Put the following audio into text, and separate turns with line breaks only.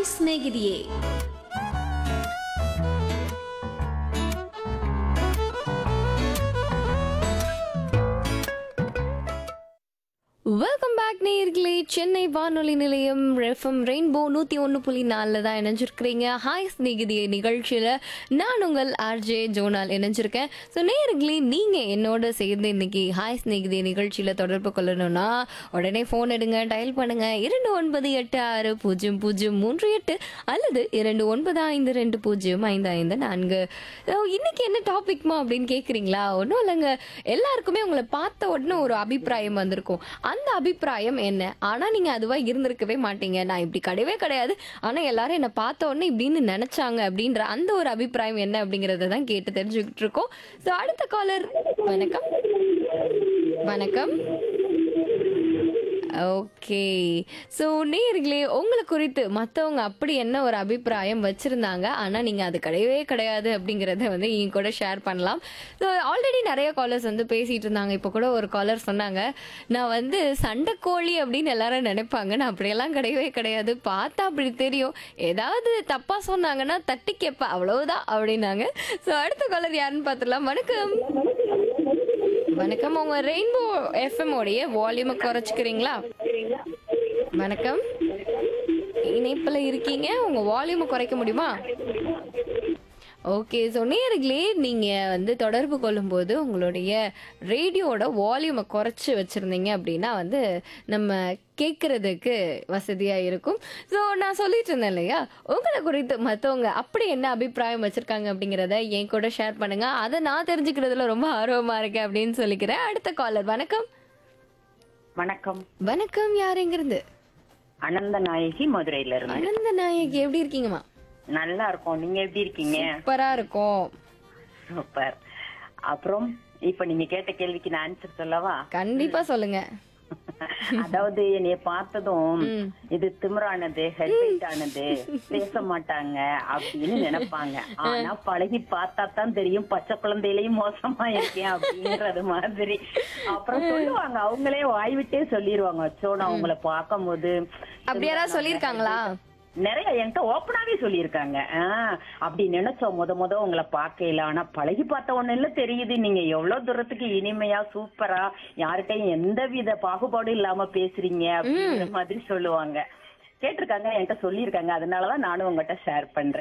Hi ಸ್ನೇಹಿತೆಯೇ welcome back நேயர்களே சென்னை வானொலி நிலையம் எஃப்எம் ரெயின்போ நூற்றி ஒன்று புள்ளி நாலில் தான் இணைஞ்சிருக்கிறீங்க ஹாய் ஸ்நேகிதிய நிகழ்ச்சியில் நான் உங்கள் ஆர்ஜே ஜோனால் இணைஞ்சிருக்கேன் ஸோ நேயர்களே நீங்கள் என்னோட சேர்ந்து இன்னைக்கு ஹாய் ஸ்நேகிதிய நிகழ்ச்சியில் தொடர்பு கொள்ளணும்னா உடனே ஃபோன் எடுங்க டயல் பண்ணுங்க இரண்டு ஒன்பது எட்டு ஆறு பூஜ்ஜியம் பூஜ்ஜியம் மூன்று எட்டு அல்லது இரண்டு ஒன்பது ஐந்து ரெண்டு பூஜ்ஜியம் ஐந்து ஐந்து நான்கு So, இன்னைக்கு என்ன டாபிக்மா அப்படின்னு கேட்குறீங்களா ஒன்றும் இல்லைங்க எல்லாருக்குமே உங்களை பார்த்த உடனே ஒரு அபிப்பிராயம் வந்திருக்கும் அந்த அபிப்பிராயம் என்ன ஆனா நீங்க அதுவா இருந்திருக்கவே மாட்டீங்க நான் இப்படி கிடையவே கிடையாது ஆனா எல்லாரும் என்ன பார்த்த உடனே இப்படின்னு நினைச்சாங்க அப்படின்ற அந்த ஒரு அபிப்பிராயம் என்ன அப்படிங்கறத தான் கேட்டு தெரிஞ்சுக்கிட்டு இருக்கோம் ஸோ அடுத்த காலர் வணக்கம் வணக்கம் ஓகே ஸோ நேர்களே உங்களை குறித்து மற்றவங்க அப்படி என்ன ஒரு அபிப்பிராயம் வச்சுருந்தாங்க ஆனால் நீங்கள் அது கிடையவே கிடையாது அப்படிங்கிறத வந்து என் கூட ஷேர் பண்ணலாம் ஸோ ஆல்ரெடி நிறைய காலர்ஸ் வந்து பேசிகிட்டு இருந்தாங்க இப்போ கூட ஒரு காலர் சொன்னாங்க நான் வந்து சண்டைக்கோழி அப்படின்னு எல்லாரும் நினைப்பாங்க நான் அப்படியெல்லாம் கிடையவே கிடையாது பார்த்தா அப்படி தெரியும் ஏதாவது தப்பாக சொன்னாங்கன்னா தட்டி கேட்பேன் அவ்வளவுதான் அப்படின்னாங்க ஸோ அடுத்த காலர் யாருன்னு பார்த்துடலாம் வணக்கம் வணக்கம் உங்க ரெயின்போ எஃப்எம் உடைய வால்யூமை குறைச்சிக்கிறீங்களா வணக்கம் இணைப்பில் இருக்கீங்க உங்க வால்யூமை குறைக்க முடியுமா ஓகே ஸோ நேர்களே நீங்கள் வந்து தொடர்பு கொள்ளும்போது உங்களுடைய ரேடியோட வால்யூமை குறைச்சி வச்சுருந்தீங்க அப்படின்னா வந்து நம்ம கேட்குறதுக்கு வசதியாக இருக்கும் ஸோ நான் சொல்லிட்டு இருந்தேன் இல்லையா உங்களை குறித்து மற்றவங்க அப்படி என்ன அபிப்பிராயம் வச்சுருக்காங்க அப்படிங்கிறத என் கூட ஷேர் பண்ணுங்க அதை நான் தெரிஞ்சுக்கிறதுல ரொம்ப ஆர்வமாக இருக்கேன் அப்படின்னு சொல்லிக்கிறேன் அடுத்த காலர் வணக்கம்
வணக்கம்
வணக்கம் யார் எங்கிருந்து
அனந்த நாயகி மதுரையில இருந்து
ஆனந்த நாயகி எப்படி இருக்கீங்கம்மா
நல்லா இருக்கோம் நீங்க எப்படி இருக்கீங்க
சூப்பராக இருக்கும்
சூப்பர் அப்புறம் இப்ப நீங்க கேட்ட கேள்விக்கு நான் ஆன்சர் சொல்லவா
கண்டிப்பாக சொல்லுங்க
அதாவது என்னைய பார்த்ததும்
ம்.
இது திமிரானது ஹெட்வெயிட் ஆனது பேச மாட்டாங்க அப்படின்னு நினைப்பாங்க ஆனா பழகி பார்த்தா தான் தெரியும் பச்சை குழந்தையிலயும் மோசமா இருக்கேன் அப்படிங்கறது மாதிரி அப்புறம் சொல்லுவாங்க அவங்களே வாய் விட்டே சொல்லிருவாங்க சோ நான் உங்களை பார்க்கும் போது
அப்படி யாராவது சொல்லியிருக்காங்களா
நிறைய என்கிட்ட ஓப்பனாவே சொல்லியிருக்காங்க ஆஹ் அப்படி நினைச்சோம் முத முத உங்களை பார்க்கல ஆனா பழகி பார்த்த ஒண்ணு தெரியுது நீங்க எவ்வளவு தூரத்துக்கு இனிமையா சூப்பரா யார்கிட்டயும் எந்த வித பாகுபாடும் இல்லாம பேசுறீங்க அப்படிங்கிற மாதிரி சொல்லுவாங்க கேட்டிருக்காங்க என்கிட்ட சொல்லியிருக்காங்க அதனாலதான் நானும் உங்ககிட்ட ஷேர் பண்றேன்